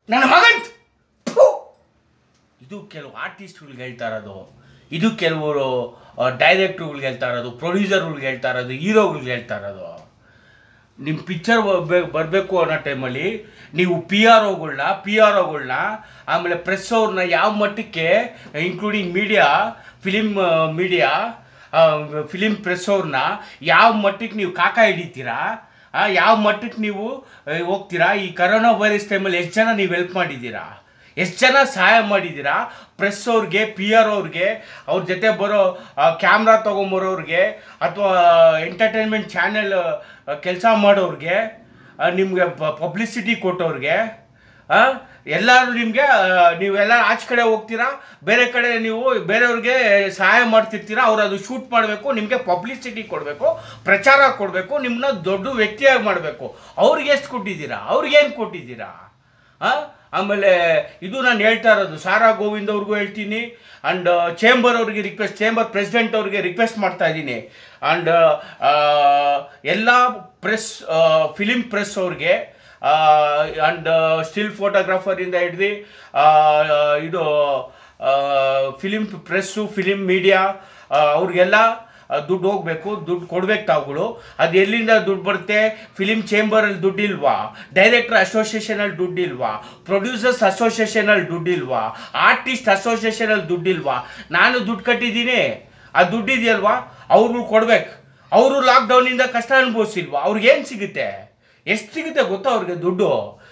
ನನ್ನ ಮಗನ್ ಥು! ಇದು ಕೆಲವು ಆರ್ಟಿಸ್ಟ್ಗಳಿಗೆ ಹೇಳ್ತಾ ಇರೋದು ಇದು ಕೆಲವರು ಡೈರೆಕ್ಟ್ರುಗಳ್ಗೆ ಹೇಳ್ತಾ ಇರೋದು ಪ್ರೊಡ್ಯೂಸರ್ಗಳ್ಗೆ ಹೇಳ್ತಾ ಇರೋದು ಹೀರೋಗಳ್ಗೆ ಹೇಳ್ತಾ ಇರೋದು ನಿಮ್ಮ ಪಿಕ್ಚರ್ ಬರಬೇಕು ಅನ್ನೋ ಟೈಮಲ್ಲಿ ನೀವು ಪಿ ಆರ್ ಒಗಳ್ನ ಪಿ ಆರ್ ಒಗಳ್ನ ಆಮೇಲೆ ಪ್ರೆಸ್ ಅವ್ರನ್ನ ಯಾವ ಮಟ್ಟಕ್ಕೆ including media film media film press ಅವ್ರನ್ನ ಯಾವ ಮಟ್ಟಕ್ಕೆ ನೀವು ಕಾಕ ಹಿಡಿತೀರಾ ಆ, ಯಾವ ಮಟ್ಟಕ್ಕೆ ನೀವು ಆ, ಹೋಗ್ತೀರಾ ಈ ಕರೋನಾ ವೈರಸ್ ಟೈಮಲ್ಲಿ ಎಷ್ಟು ಜನ ನೀವು ಹೆಲ್ಪ್ ಮಾಡಿದ್ದೀರಾ ಎಷ್ಟು ಜನ ಸಹಾಯ ಮಾಡಿದ್ದೀರಾ ಪ್ರೆಸ್ ಅವ್ರಿಗೆ ಪಿ ಆರ್ ಅವ್ರಿಗೆ ಅವ್ರ ಜೊತೆ ಬರೋ ಕ್ಯಾಮ್ರಾ ತೊಗೊಂಬರೋರಿಗೆ ಅಥವಾ ಎಂಟರ್ಟೈನ್ಮೆಂಟ್ ಚಾನೆಲ್ ಕೆಲಸ ಮಾಡೋರಿಗೆ ನಿಮಗೆ ಪಬ್ಲಿಸಿಟಿ ಕೊಟ್ಟವ್ರಿಗೆ ಎಲ್ಲರೂ ನಿಮಗೆ ನೀವೆಲ್ಲ ಆಚೆ ಕಡೆ ಹೋಗ್ತೀರಾ ಬೇರೆ ಕಡೆ ನೀವು ಬೇರೆಯವ್ರಿಗೆ ಸಹಾಯ ಮಾಡ್ತಿರ್ತೀರಾ ಅವ್ರು ಅದು ಶೂಟ್ ಮಾಡಬೇಕು ನಿಮಗೆ ಪಬ್ಲಿಸಿಟಿ ಕೊಡಬೇಕು ಪ್ರಚಾರ ಕೊಡಬೇಕು ನಿಮ್ಮನ್ನ ದೊಡ್ಡ ವ್ಯಕ್ತಿಯಾಗಿ ಮಾಡಬೇಕು ಅವ್ರಿಗೆ ಎಷ್ಟು ಕೊಟ್ಟಿದ್ದೀರಾ ಅವ್ರಿಗೇನು ಕೊಟ್ಟಿದ್ದೀರಾ ಆ? ಆಮೇಲೆ ಇದು ನಾನು ಹೇಳ್ತಾ ಇರೋದು ಸಾರಾ ಗೋವಿಂದ್ ಅವ್ರಿಗೂ ಹೇಳ್ತೀನಿ ಆ್ಯಂಡ್ ಚೇಂಬರ್ ಅವ್ರಿಗೆ ರಿಕ್ವೆಸ್ಟ್ ಚೇಂಬರ್ ಪ್ರೆಸಿಡೆಂಟ್ ಅವ್ರಿಗೆ ರಿಕ್ವೆಸ್ಟ್ ಮಾಡ್ತಾ ಇದ್ದೀನಿ ಆ್ಯಂಡ್ ಎಲ್ಲ ಪ್ರೆಸ್ ಫಿಲಿಮ್ ಪ್ರೆಸ್ ಅವ್ರಿಗೆ ಆ್ಯಂಡ್ ಸ್ಟಿಲ್ ಫೋಟೋಗ್ರಾಫರಿಂದ ಹಿಡ್ದು ಇದು ಫಿಲಿಮ್ ಪ್ರೆಸ್ಸು ಫಿಲಿಮ್ ಮೀಡಿಯಾ ಅವ್ರಿಗೆಲ್ಲ ಆ, ದುಡ್ಡು ಹೋಗ್ಬೇಕು ದುಡ್ಡು ಕೊಡ್ಬೇಕು ತಾವುಗಳು ಅದು ಎಲ್ಲಿಂದ ದುಡ್ಡು ಬರುತ್ತೆ ಫಿಲಿಮ್ ಚೇಂಬರಲ್ಲಿ ದುಡ್ಡಿಲ್ವಾ ಡೈರೆಕ್ಟರ್ ಅಸೋಸಿಯೇಷನಲ್ಲಿ ದುಡ್ಡಿಲ್ವಾ ಪ್ರೊಡ್ಯೂಸರ್ಸ್ ಅಸೋಸಿಯೇಷನಲ್ಲಿ ದುಡ್ಡಿಲ್ವಾ ಆರ್ಟಿಸ್ಟ್ ಅಸೋಸಿಯೇಷನಲ್ಲಿ ದುಡ್ಡಿಲ್ವಾ ನಾನು ದುಡ್ಡು ಕಟ್ಟಿದ್ದೀನಿ ಆ ದುಡ್ಡಿದೆಯಲ್ವಾ ಅವ್ರುಗಳು ಕೊಡ್ಬೇಕು ಅವರು ಲಾಕ್ಡೌನಿಂದ ಕಷ್ಟ ಅನುಭವಿಸಿಲ್ವಾ ಅವ್ರಿಗೇನು ಸಿಗುತ್ತೆ ಎಷ್ಟು ಸಿಗುತ್ತೆ ಗೊತ್ತಾ ಅವ್ರಿಗೆ ದುಡ್ಡು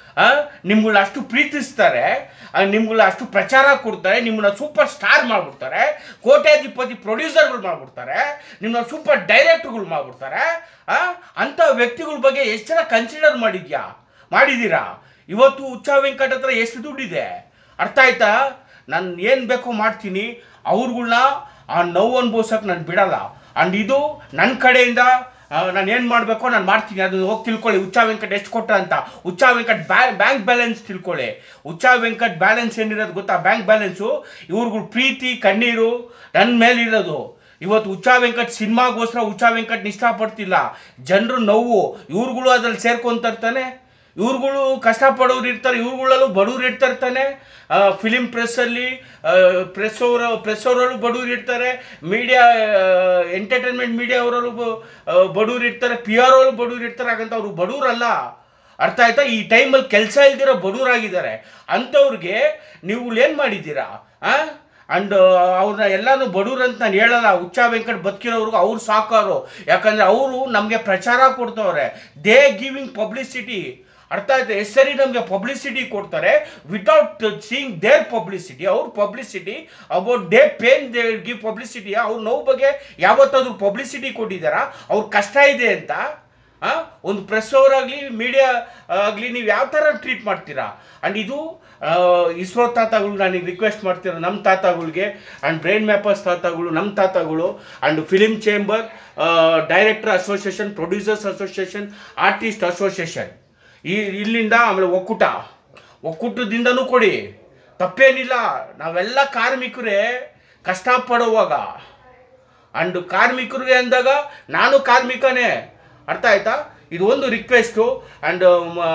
ನಿಮ್ಗಳ ಅಷ್ಟು ಪ್ರೀತಿಸ್ತಾರೆ ನಿಮ್ಗಳ ಅಷ್ಟು ಪ್ರಚಾರ ಕೊಡ್ತಾರೆ ನಿಮ್ಮನ್ನ ಸೂಪರ್ ಸ್ಟಾರ್ ಮಾಡ್ಬಿಡ್ತಾರೆ ಕೋಟ್ಯಾಧಿಪತಿ ಪ್ರೊಡ್ಯೂಸರ್ಗಳು ಮಾಡ್ಬಿಡ್ತಾರೆ ನಿಮ್ಮನ್ನ ಸೂಪರ್ ಡೈರೆಕ್ಟರ್ಗಳು ಮಾಡ್ಬಿಡ್ತಾರೆ ಆ, ಅಂಥ ವ್ಯಕ್ತಿಗಳ ಬಗ್ಗೆ ಎಷ್ಟು ಜನ ಕನ್ಸಿಡರ್ ಮಾಡಿದ್ಯಾ ಮಾಡಿದ್ದೀರಾ ಇವತ್ತು ಉಚ್ಚ ವೆಂಕಟ ಹತ್ರ ಎಷ್ಟು ದುಡ್ಡಿದೆ ಅರ್ಥ ಆಯ್ತಾ ನಾನು ಏನು ಬೇಕೋ ಮಾಡ್ತೀನಿ ಅವ್ರುಗಳ್ನ ಆ ನೋವು ಅನ್ಭವ್ಸಕ್ಕೆ ನಾನು ಬಿಡಲ್ಲ ಅಂಡ್ ಇದು ನನ್ನ ಕಡೆಯಿಂದ ನಾನು ಏನು ಮಾಡಬೇಕೋ ನಾನು ಮಾಡ್ತೀನಿ ಅದನ್ನ ಹೋಗಿ ತಿಳ್ಕೊಳ್ಳಿ ಉಚ್ಚಾ ವೆಂಕಟ್ ಎಷ್ಟು ಕೊಟ್ಟ ಅಂತ ಉಚ್ಚಾ ವೆಂಕಟ್ ಬ್ಯಾಂಕ್ ಬ್ಯಾಲೆನ್ಸ್ ತಿಳ್ಕೊಳ್ಳಿ ಉಚ್ಚಾ ವೆಂಕಟ್ ಬ್ಯಾಲೆನ್ಸ್ ಏನಿರೋದು ಗೊತ್ತಾ ಬ್ಯಾಂಕ್ ಬ್ಯಾಲೆನ್ಸು ಇವ್ರಿಗಳ ಪ್ರೀತಿ ಕಣ್ಣೀರು ನನ್ನ ಮೇಲಿರೋದು ಇವತ್ತು ಉಚ್ಚಾ ವೆಂಕಟ್ ಸಿನಿಮಾಗೋಸ್ಕರ ಉಚ್ಚಾ ವೆಂಕಟ್ ಇಷ್ಟಪಡ್ತಿಲ್ಲ ಜನರು ನೋವು ಇವ್ರುಗಳು ಅದ್ರಲ್ಲಿ ಸೇರ್ಕೊಂತಿರ್ತಾನೆ ಇವ್ರುಗಳು ಕಷ್ಟಪಡೋರು ಇರ್ತಾರೆ ಇವ್ರುಗಳಲ್ಲೂ ಬಡವ್ರು ಇರ್ತಾರೆ ತಾನೆ ಫಿಲಿಮ್ ಪ್ರೆಸ್ಸಲ್ಲಿ ಪ್ರೆಸ್ ಅವರ ಪ್ರೆಸ್ ಅವರಲ್ಲೂ ಬಡವ್ರು ಇರ್ತಾರೆ ಮೀಡಿಯಾ ಎಂಟರ್ಟೈನ್ಮೆಂಟ್ ಮೀಡಿಯಾ ಅವರಲ್ಲೂ ಬಡವ್ರು ಇರ್ತಾರೆ ಪಿ ಆರ್ ಅವಲ್ಲೂ ಬಡವ್ರು ಇರ್ತಾರೆ ಹಾಗಂತ ಅವರು ಬಡವ್ರಲ್ಲ ಅರ್ಥ ಆಯ್ತಾ ಈ ಟೈಮಲ್ಲಿ ಕೆಲಸ ಇಲ್ದಿರೋ ಬಡವರಾಗಿದ್ದಾರೆ ಅಂಥವ್ರಿಗೆ ನೀವು ಏನು ಮಾಡಿದ್ದೀರಾ ಆ ಅಂಡ್ ಅವ್ರನ್ನ ಎಲ್ಲಾನು ಬಡವ್ರು ಅಂತ ನಾನು ಹೇಳಲ್ಲ ಹುಚ್ಚ ವೆಂಕಟ್ ಬದುಕಿರೋರ್ಗು ಅವ್ರು ಸಾಕೋರು ಯಾಕಂದ್ರೆ ಅವರು ನಮಗೆ ಪ್ರಚಾರ ಕೊಡ್ತವ್ರೆ ದೇ ಗಿವಿಂಗ್ ಪಬ್ಲಿಸಿಟಿ ಅರ್ಥ ಆಯ್ತು ಎಷ್ಟು ಸರಿ ನಮಗೆ ಪಬ್ಲಿಸಿಟಿ ಕೊಡ್ತಾರೆ ವಿತೌಟ್ ಸೀಯಿಂಗ್ ದೇರ್ ಪಬ್ಲಿಸಿಟಿ ಅವ್ರ publicity about the pain they give publicity ಅವ್ರ ನೋವು ಬಗ್ಗೆ ಯಾವತ್ತಾದ್ರೂ ಪಬ್ಲಿಸಿಟಿ ಕೊಟ್ಟಿದ್ದಾರಾ ಅವ್ರ ಕಷ್ಟ ಇದೆ ಅಂತ ಆ? ಒಂದು ಪ್ರೆಸ್ ಅವರಾಗಲಿ ಮೀಡಿಯಾ ಆಗಲಿ ನೀವು ಯಾವ ಥರ ಟ್ರೀಟ್ ಮಾಡ್ತೀರಾ ಆ್ಯಂಡ್ ಇದು ಆ, ಇಸ್ರೋ ತಾತಗಳು ನನಗೆ ರಿಕ್ವೆಸ್ಟ್ ಮಾಡ್ತಿರೋ ನಮ್ಮ ತಾತಗಳಿಗೆ ಆ್ಯಂಡ್ ಬ್ರೈನ್ ಮ್ಯಾಪರ್ಸ್ ತಾತಗಳು ನಮ್ಮ ತಾತಗಳು and film chamber director association producers association artist association ಈ ಇಲ್ಲಿಂದ ಆಮೇಲೆ ಒಕ್ಕೂಟ ಒಕ್ಕೂಟದಿಂದನೂ ಕೊಡಿ ತಪ್ಪೇನಿಲ್ಲ ನಾವೆಲ್ಲ ಕಾರ್ಮಿಕರೇ ಕಷ್ಟಪಡುವಾಗ ಅಂಡ್ ಕಾರ್ಮಿಕರಿಗೆ ಅಂದಾಗ ನಾನು ಕಾರ್ಮಿಕನೇ ಅರ್ಥ ಆಯ್ತಾ ಇದು ಒಂದು ರಿಕ್ವೆಸ್ಟು ಆ್ಯಂಡ್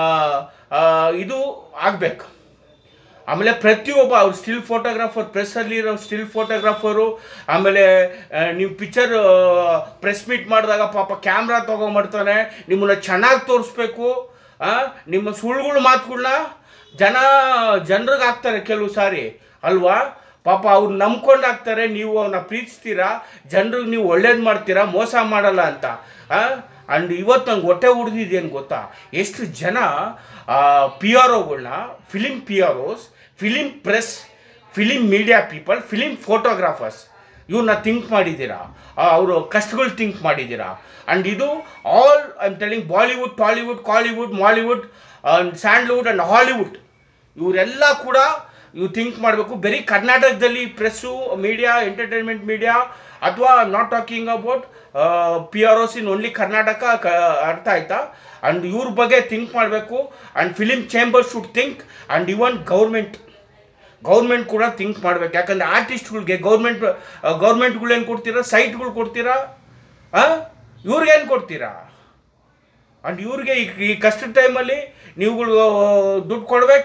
ಇದು ಆಗಬೇಕು ಆಮೇಲೆ ಪ್ರತಿಯೊಬ್ಬ ಅವ್ರು ಸ್ಟಿಲ್ ಫೋಟೋಗ್ರಾಫರ್ ಪ್ರೆಸ್ಸಲ್ಲಿರೋ ಸ್ಟಿಲ್ ಫೋಟೋಗ್ರಾಫರು ಆಮೇಲೆ ಆ, ನೀವು ಪಿಕ್ಚರ್ ಪ್ರೆಸ್ ಮೀಟ್ ಮಾಡಿದಾಗ ಪಾಪ ಕ್ಯಾಮ್ರಾ ತೊಗೊಂಬರ್ತಾನೆ ನಿಮ್ಮನ್ನ ಚೆನ್ನಾಗಿ ತೋರಿಸ್ಬೇಕು ಆ, ನಿಮ್ಮ ಸುಳ್ಳುಗಳ ಮಾತುಗಳನ್ನ ಜನ ಜನರಿಗೆ ಹಾಕ್ತಾರೆ ಕೆಲವು ಸಾರಿ ಅಲ್ವಾ ಪಾಪ ಅವ್ರು ನಂಬ್ಕೊಂಡು ಹಾಕ್ತಾರೆ ನೀವು ಅವನ್ನ ಪ್ರೀತಿಸ್ತೀರಾ ಜನರಿಗೆ ನೀವು ಒಳ್ಳೇದು ಮಾಡ್ತೀರಾ ಮೋಸ ಮಾಡಲ್ಲ ಅಂತ ಅಂಡ್ ಇವತ್ತು ನಂಗೆ ಹೊಟ್ಟೆ ಉಡ್ದಿದ್ದೇನು ಗೊತ್ತಾ ಎಷ್ಟು ಜನ ಪಿ ಆರ್ ಒಗಳನ್ನ film P R Os film press film media people film photographers ಇವ್ರನ್ನ ಥಿಂಕ್ ಮಾಡಿದ್ದೀರಾ ಅವರು ಕಷ್ಟಗಳು ಥಿಂಕ್ ಮಾಡಿದ್ದೀರಾ ಆ್ಯಂಡ್ ಇದು all I am telling Bollywood Tollywood Kollywood Mollywood Sandalwood and Hollywood ಇವರೆಲ್ಲ ಕೂಡ ಇವು ಥಿಂಕ್ ಮಾಡಬೇಕು ಬರೀ ಕರ್ನಾಟಕದಲ್ಲಿ ಪ್ರೆಸ್ಸು ಮೀಡಿಯಾ ಎಂಟರ್ಟೈನ್ಮೆಂಟ್ ಮೀಡಿಯಾ ಅಥವಾ not talking about P R Os in only Karnataka ಕ ಅರ್ಥ ಆಯ್ತಾ ಆ್ಯಂಡ್ ಇವ್ರ ಬಗ್ಗೆ ಥಿಂಕ್ ಮಾಡಬೇಕು and film chamber should think and even government government ಕೂಡ ಥಿಂಕ್ ಮಾಡ್ಬೇಕು ಯಾಕಂದ್ರೆ ಆರ್ಟಿಸ್ಟ್ಗಳಿಗೆ ಗೌರ್ಮೆಂಟ್ ಗೌರ್ಮೆಂಟ್ಗಳು ಏನು ಕೊಡ್ತೀರಾ ಸೈಟ್ಗಳು ಕೊಡ್ತೀರಾ ಇವ್ರಿಗೇನು ಕೊಡ್ತೀರಾ ಅಂಡ್ ಇವ್ರಿಗೆ ಈ ಈ ಕಷ್ಟದ ಟೈಮಲ್ಲಿ ನೀವುಗಳು ದುಡ್ಡು ಕೊಡ್ಬೇಕು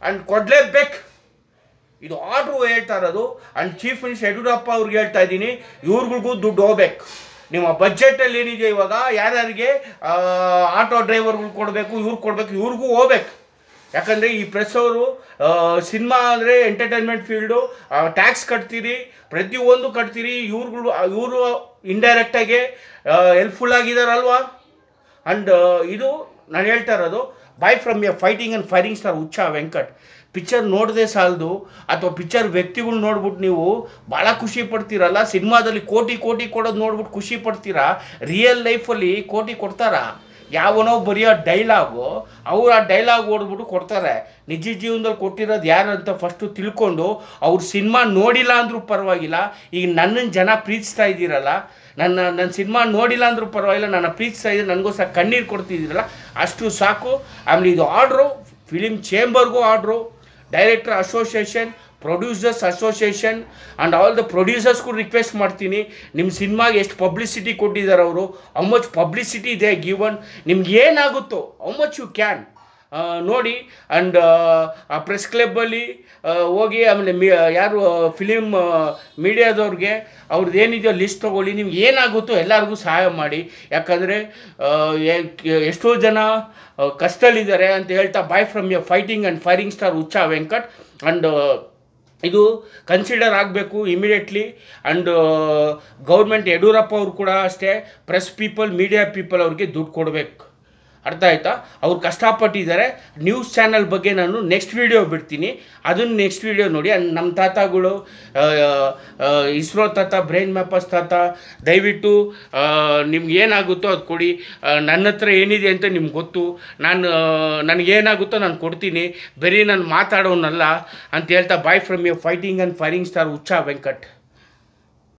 ಆ್ಯಂಡ್ ಕೊಡಲೇಬೇಕು ಇದು ಆರ್ಡ್ರು ಹೇಳ್ತಾ ಇರೋದು ಆ್ಯಂಡ್ ಚೀಫ್ ಮಿನಿಸ್ಟರ್ ಯಡಿಯೂರಪ್ಪ ಅವ್ರಿಗೆ ಹೇಳ್ತಾ ಇದ್ದೀನಿ ಇವ್ರಿಗೂ ದುಡ್ಡು ಹೋಗ್ಬೇಕು ನಿಮ್ಮ ಬಜೆಟಲ್ಲಿ ಏನಿದೆ ಇವಾಗ ಯಾರ್ಯಾರಿಗೆ ಆಟೋ ಡ್ರೈವರ್ಗಳು ಕೊಡಬೇಕು ಇವ್ರು ಕೊಡಬೇಕು ಇವ್ರಿಗೂ ಹೋಗ್ಬೇಕು ಯಾಕಂದರೆ ಈ ಪ್ರೆಸ್ ಅವರು ಸಿನಿಮಾ ಅಂದರೆ ಎಂಟರ್ಟೈನ್ಮೆಂಟ್ ಫೀಲ್ಡು ಟ್ಯಾಕ್ಸ್ ಕಟ್ತೀರಿ ಪ್ರತಿಯೊಂದು ಕಟ್ತೀರಿ ಇವ್ರುಗಳು ಇವರು ಇಂಡೈರೆಕ್ಟಾಗಿ ಹೆಲ್ಪ್ಫುಲ್ ಆಗಿದಾರಲ್ವಾ ಆ್ಯಂಡ್ ಇದು ನಾನು ಹೇಳ್ತಾ ಇರೋದು by from a fighting and firing star Huccha Venkat picture ನೋಡದೆ ಸಾಲದು ಅಥವಾ ಪಿಕ್ಚರ್ ವ್ಯಕ್ತಿಗಳು ನೋಡ್ಬಿಟ್ಟು ನೀವು ಭಾಳ ಖುಷಿ ಪಡ್ತೀರಲ್ಲ ಸಿನಿಮಾದಲ್ಲಿ ಕೋಟಿ ಕೋಟಿ ಕೊಡೋದು ನೋಡ್ಬಿಟ್ಟು ಖುಷಿ ಪಡ್ತೀರಾ ರಿಯಲ್ ಲೈಫಲ್ಲಿ ಕೋಟಿ ಕೊಡ್ತಾರಾ ಯಾವನೋ ಬರೆಯೋ ಡೈಲಾಗು ಅವ್ರು ಆ ಡೈಲಾಗ್ ಓಡ್ಬಿಟ್ಟು ಕೊಡ್ತಾರೆ ನಿಜ ಜೀವನದಲ್ಲಿ ಕೊಟ್ಟಿರೋದು ಯಾರು ಅಂತ ಫಸ್ಟು ತಿಳ್ಕೊಂಡು ಅವ್ರ ಸಿನಿಮಾ ನೋಡಿಲ್ಲ ಅಂದರೂ ಪರವಾಗಿಲ್ಲ ಈಗ ನನ್ನನ್ನು ಜನ ಪ್ರೀತಿಸ್ತಾ ಇದ್ದೀರಲ್ಲ ನನ್ನ ನನ್ನ ಸಿನಿಮಾ ನೋಡಿಲ್ಲ ಅಂದರೂ ಪರವಾಗಿಲ್ಲ ನನ್ನ ಪ್ರೀತಿಸ್ತಾ ಇದ್ದೀರಿ ನನಗೋಸ್ಕರ ಕಣ್ಣೀರು ಕೊಡ್ತಿದ್ದೀರಲ್ಲ ಅಷ್ಟು ಸಾಕು ಆಮೇಲೆ ಇದು ಆರ್ಡ್ರು ಫಿಲಿಮ್ ಚೇಂಬರ್ಗೂ order director association producers association and all the ಪ್ರೊಡ್ಯೂಸರ್ಸ್ಗೂ ರಿಕ್ವೆಸ್ಟ್ ಮಾಡ್ತೀನಿ ನಿಮ್ಮ ಸಿನಿಮಾಗೆ ಎಷ್ಟು ಪಬ್ಲಿಸಿಟಿ ಕೊಟ್ಟಿದ್ದಾರೆ ಅವರು ಹೌ ಮಚ್ ಪಬ್ಲಿಸಿಟಿ ಇದೆ ಗಿವನ್ ನಿಮ್ಗೆ ಏನಾಗುತ್ತೋ ಹೌ ಮಚ್ ಯು ಕ್ಯಾನ್ ನೋಡಿ ಆ್ಯಂಡ್ ಆ ಪ್ರೆಸ್ ಕ್ಲಬ್ಬಲ್ಲಿ ಹೋಗಿ ಆಮೇಲೆ ಮಿ ಯಾರು ಫಿಲಿಮ್ ಮೀಡಿಯಾದವ್ರಿಗೆ ಅವ್ರದ್ದು ಏನಿದೆಯೋ ಲಿಸ್ಟ್ ತೊಗೊಳ್ಳಿ ನಿಮ್ಗೆ ಏನಾಗುತ್ತೋ ಎಲ್ಲರಿಗೂ ಸಹಾಯ ಮಾಡಿ ಯಾಕಂದರೆ ಎಷ್ಟೋ ಜನ ಆ, ಕಷ್ಟದಲ್ಲಿದ್ದಾರೆ ಅಂತ ಹೇಳ್ತಾ boy from a fighting and firing star Uccha Venkat and ಇದು ಕನ್ಸಿಡರ್ ಆಗಬೇಕು ಇಮಿಡಿಯೇಟ್ಲಿ ಆ್ಯಂಡ್ ಗೌರ್ಮೆಂಟ್ ಯಡಿಯೂರಪ್ಪ ಅವರು ಕೂಡ ಅಷ್ಟೇ ಪ್ರೆಸ್ ಪೀಪಲ್ ಮೀಡಿಯಾ ಪೀಪಲ್ ಅವ್ರಿಗೆ ದುಡ್ಡು ಕೊಡಬೇಕು ಅರ್ಥ ಆಯ್ತಾ ಅವ್ರು ಕಷ್ಟಪಟ್ಟಿದ್ದಾರೆ ನ್ಯೂಸ್ ಚಾನಲ್ ಬಗ್ಗೆ ನಾನು ನೆಕ್ಸ್ಟ್ ವೀಡಿಯೋ ಬಿಡ್ತೀನಿ ಅದನ್ನು ನೆಕ್ಸ್ಟ್ ವೀಡಿಯೋ ನೋಡಿ and ನಮ್ಮ ತಾತಗಳು ಇಸ್ರೋ ತಾತ ಬ್ರೈನ್ ಮ್ಯಾಪರ್ಸ್ ತಾತ ದಯವಿಟ್ಟು ನಿಮ್ಗೆ ಏನಾಗುತ್ತೋ ಅದು ಕೊಡಿ ಆ, ನನ್ನ ಹತ್ರ ಏನಿದೆ ಅಂತ ನಿಮ್ಗೆ ಗೊತ್ತು ನಾನು ನನಗೇನಾಗುತ್ತೋ ನಾನು ಕೊಡ್ತೀನಿ ಬರೀ ನಾನು ಮಾತಾಡೋನಲ್ಲ ಅಂತ ಹೇಳ್ತಾ boy from you fighting and firing star Uccha Venkat